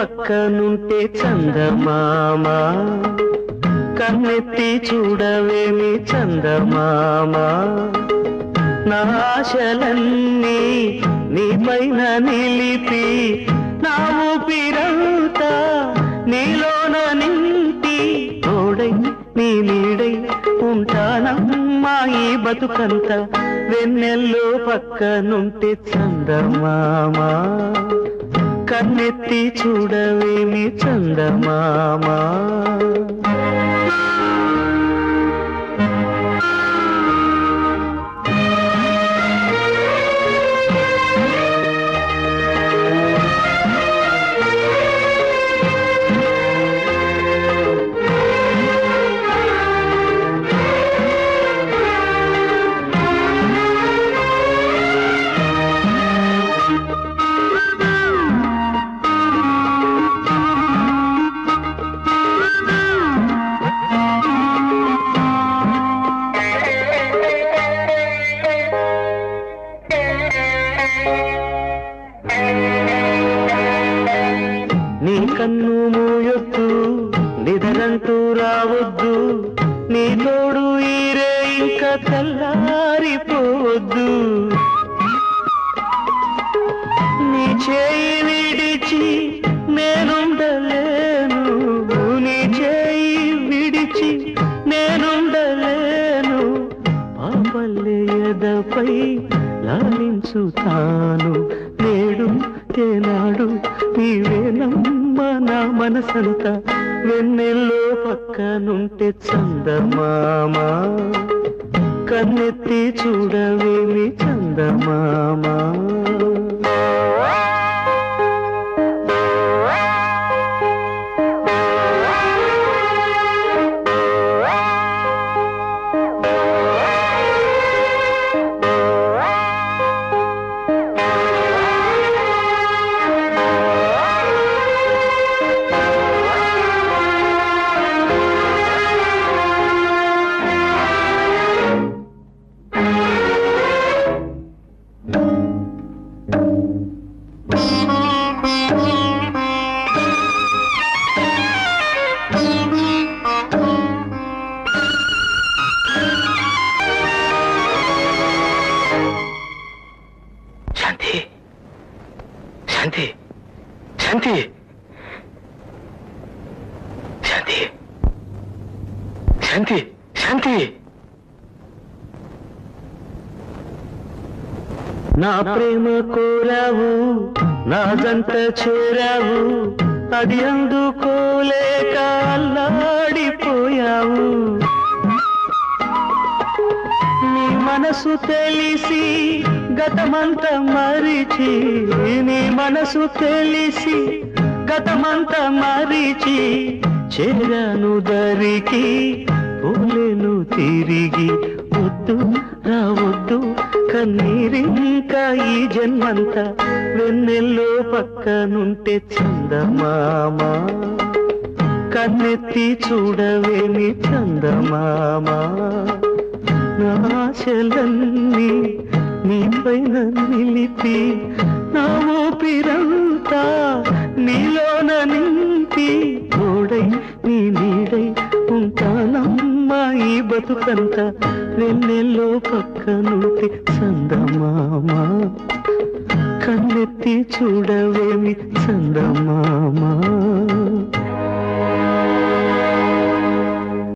పక్కనుంటే చందమామ కన్నెత్తి చూడవేమి చందమామ నా ఆశలన్నీ నీ పైన నిలిపి నా ఊపిరంతా నీలోన నింటి తోడై నీ నీడై ఉంటానమ్మా ఈ బతుకంత వెన్నెల్లో పక్కనుంటే చందమామ కన్నెత్తి చూడవేమి చందమామ నీ కన్ను మూయొద్దు నిదరంటూ రావద్దు నీ తోడు ఈరే ఇంకా తెల్లారిపోవద్దు నీ చేయి విడిచి నేనుండలేను నీ చేయి విడిచి నేనుండలేను పాపల్లే ఎదపై లాలించుతాను నేడు ఏనాడు నీవేనమ్మ నా మనసంతా వెన్నెల్లో పక్కనుంటే చందమామ కన్నెత్తి చూడవేమి చందమామ శాంతి శాంతి శాంతి శాంతి శాంతి శాంతి నా ప్రేమ కోరావు నా జంట చేరావు అది అందుకోలేక అల్లాడిపోయావు నీ మనసు తెలిసి గతమంత మరిచి నీ మనసు తెలిసి గతమంత మరిచి చేరాను దరికి పోలేను తిరిగి వద్దు రావద్దు కన్నీరింకా ఈ జన్మంతా వెన్నెల్లో పక్కనుంటే చందమామ కన్నెత్తి చూడవేమి చందమామ నా ఆశలన్నీ నీ పైన నిలిపి నా ఊపిరంతా నీలోన నింపి తోడై నీ నీడై ఉంటానమ్మా ఈ బతుకంతా వెన్నెల్లో పక్కనుంటే చందమామ కన్నెత్తి చూడవేమి చందమామ